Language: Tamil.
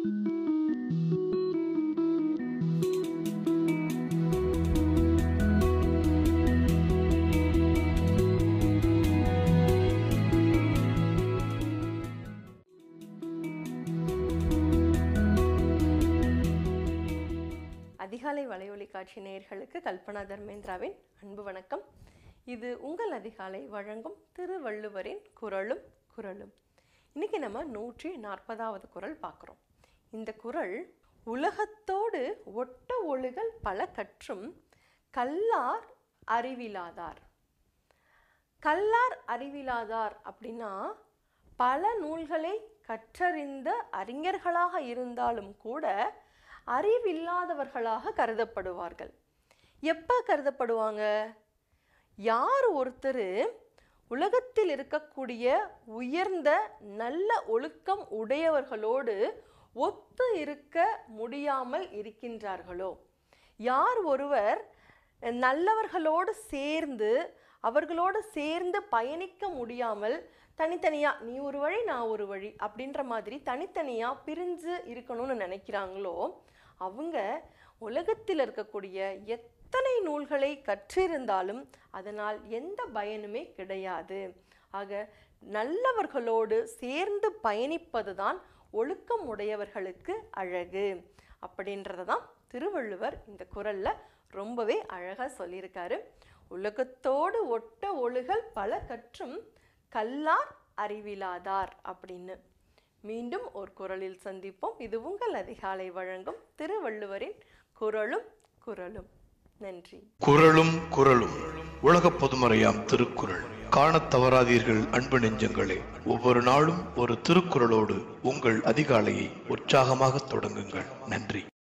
அதிகாலை வலையொலி காட்சி நேயர்களுக்கு கல்பனா தர்மேந்திராவின் அன்பு வணக்கம் இது உங்கள் அதிகாலை வழங்கும் திருவள்ளுவரின் குரலும் குரலும் இன்னைக்கு நம்ம நூற்றி நாற்பதாவது குரல் பார்க்குறோம் இந்த குரல் உலகத்தோடு ஒட்ட ஒழுகல் பல கற்றும் கல்லார் அறிவிலாதார் கல்லார் அறிவிலாதார் அப்படின்னா பல நூல்களை கற்றறிந்த அறிஞர்களாக இருந்தாலும் கூட அறிவில்லாதவர்களாக கருதப்படுவார்கள் எப்போ கருதப்படுவாங்க யார் ஒருத்தர் உலகத்தில் இருக்கக்கூடிய உயர்ந்த நல்ல ஒழுக்கம் உடையவர்களோடு ஒத்து இருக்க முடியாமல் இருக்கின்றார்களோ யார் ஒருவர் நல்லவர்களோடு சேர்ந்து அவர்களோடு சேர்ந்து பயணிக்க முடியாமல் தனித்தனியாக நீ ஒரு வழி நான் ஒரு வழி அப்படின்ற மாதிரி தனித்தனியாக பிரிஞ்சு இருக்கணும்னு நினைக்கிறாங்களோ அவங்க உலகத்தில் இருக்கக்கூடிய எத்தனை நூல்களை கற்றிருந்தாலும் அதனால் எந்த பயனுமே கிடையாது ஆக நல்லவர்களோடு சேர்ந்து பயணிப்பது தான் ஒழுக்கம் உடையவர்களுக்கு அழகு அப்படின்றத தான் திருவள்ளுவர் இந்த குரல்ல ரொம்பவே அழகாக சொல்லியிருக்காரு உலகத்தோடு ஒட்ட ஒழுகல் பல கற்றும் கல்லார் அறிவிலாதார் அப்படின்னு மீண்டும் ஒரு குரலில் சந்திப்போம் இது உங்கள் அதிகாலை வழங்கும் திருவள்ளுவரின் குரலும் குரலும் நன்றி குரலும் குரலும் உலக பொதுமறையாம் திருக்குறள் காணத் தவறாதீர்கள் அன்பு நெஞ்சங்களே ஒவ்வொரு நாளும் ஒரு திருக்குறளோடு உங்கள் அதிகாலையை உற்சாகமாக தொடங்குங்கள் நன்றி